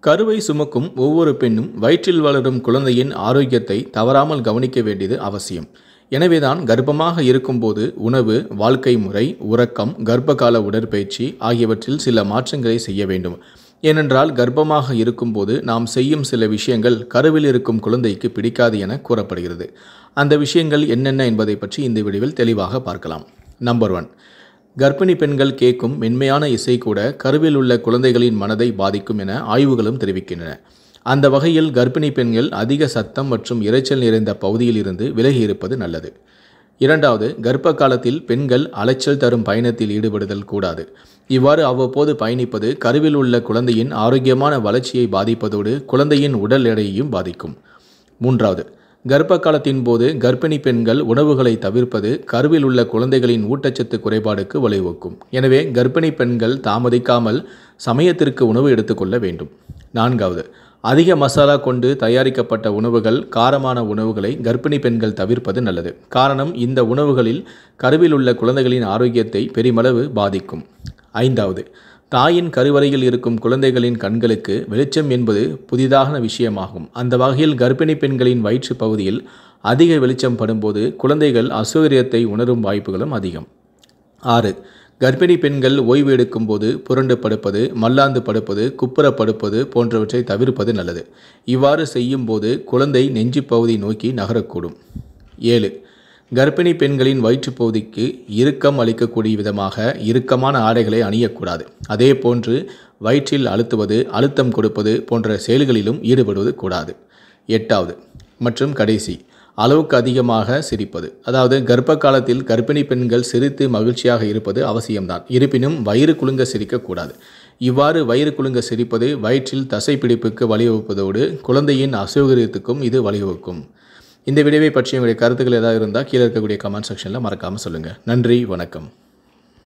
கருவை சுமக்கும் ஒவ்வொரு பெண்ணும் வயிற்றில் வளரும் குழந்தையின் ஆரோக்கியத்தை தவறாமல் கவனிக்க வேண்டியது அவசியம் எனவேதான் கர்ப்பமாக இருக்கும்போது உணவு வாழ்க்கை முறை உறக்கம் கர்ப்பகால உடற்பயிற்சி ஆகியவற்றில் சில மாற்றங்களை செய்ய வேண்டும் ஏனென்றால் கர்ப்பமாக இருக்கும்போது நாம் செய்யும் சில விஷயங்கள் கருவில் இருக்கும் குழந்தைக்கு பிடிக்காது என கூறப்படுகிறது அந்த விஷயங்கள் என்னென்ன என்பதை பற்றி இந்த வீடியோவில் தெளிவாக பார்க்கலாம் நம்பர் ஒன் கர்ப்பிணி பெண்கள் கேட்கும் மென்மையான இசை கூட கருவில் உள்ள குழந்தைகளின் மனதை பாதிக்கும் என ஆய்வுகளும் தெரிவிக்கின்றன அந்த வகையில் கர்ப்பிணி பெண்கள் அதிக சத்தம் மற்றும் இரைச்சல் நிறைந்த பகுதியில் இருந்து விலகி இருப்பது நல்லது இரண்டாவது கர்ப்ப காலத்தில் பெண்கள் அலைச்சல் தரும் பயணத்தில் ஈடுபடுதல் கூடாது இவ்வாறு அவ்வப்போது பயணிப்பது கருவில் உள்ள குழந்தையின் ஆரோக்கியமான வளர்ச்சியை பாதிப்பதோடு குழந்தையின் உடல் எடையையும் பாதிக்கும் மூன்றாவது கர்ப்ப காலத்தின் போது கர்ப்பிணி பெண்கள் உணவுகளை தவிர்ப்பது கருவில் உள்ள குழந்தைகளின் ஊட்டச்சத்து குறைபாடுக்கு வழிவகுக்கும் எனவே கர்ப்பிணி பெண்கள் தாமதிக்காமல் சமயத்திற்கு உணவு எடுத்துக்கொள்ள வேண்டும் நான்காவது அதிக மசாலா கொண்டு தயாரிக்கப்பட்ட உணவுகள் காரமான உணவுகளை கர்ப்பிணி பெண்கள் தவிர்ப்பது நல்லது காரணம் இந்த உணவுகளில் கருவில் உள்ள குழந்தைகளின் ஆரோக்கியத்தை பெருமளவு பாதிக்கும் ஐந்தாவது தாயின் கருவறையில் இருக்கும் குழந்தைகளின் கண்களுக்கு வெளிச்சம் என்பது புதிதான விஷயமாகும் அந்த வகையில் கர்ப்பிணி பெண்களின் வயிற்று பகுதியில் அதிக வெளிச்சம் படும்போது குழந்தைகள் அசௌகரியத்தை உணரும் வாய்ப்புகளும் அதிகம் ஆறு கர்ப்பிணி பெண்கள் ஓய்வு எடுக்கும்போது புரண்டு படுப்பது மல்லாந்து படுப்பது குப்புற படுப்பது போன்றவற்றை தவிர்ப்பது நல்லது இவ்வாறு செய்யும்போது குழந்தை நெஞ்சு பகுதி நோக்கி நகரக்கூடும் ஏழு கர்ப்பிணி பெண்களின் வயிற்றுப் பகுதிக்கு இறுக்கம் அளிக்கக்கூடிய விதமாக இறுக்கமான ஆடைகளை அணியக்கூடாது அதே போன்று வயிற்றில் அழுத்துவது அழுத்தம் கொடுப்பது போன்ற செயல்களிலும் ஈடுபடுவது கூடாது எட்டாவது மற்றும் கடைசி அளவுக்கு அதிகமாக சிரிப்பது அதாவது கர்ப்ப காலத்தில் கர்ப்பிணி பெண்கள் சிரித்து மகிழ்ச்சியாக இருப்பது அவசியம்தான் இருப்பினும் வயிறு குலுங்க சிரிக்கக்கூடாது இவ்வாறு வயிறு குலுங்க சிரிப்பது வயிற்றில் தசை பிடிப்புக்கு வழிவகுப்பதோடு குழந்தையின் அசௌகரியத்துக்கும் இது வழிவகுக்கும் இந்த வீடியோவை பற்றி உங்களுடைய கருத்துக்கள் ஏதாவது இருந்தால் கீழே இருக்கக்கூடிய கமெண்ட் செக்ஷனில் மறக்காமல் சொல்லுங்கள் நன்றி வணக்கம்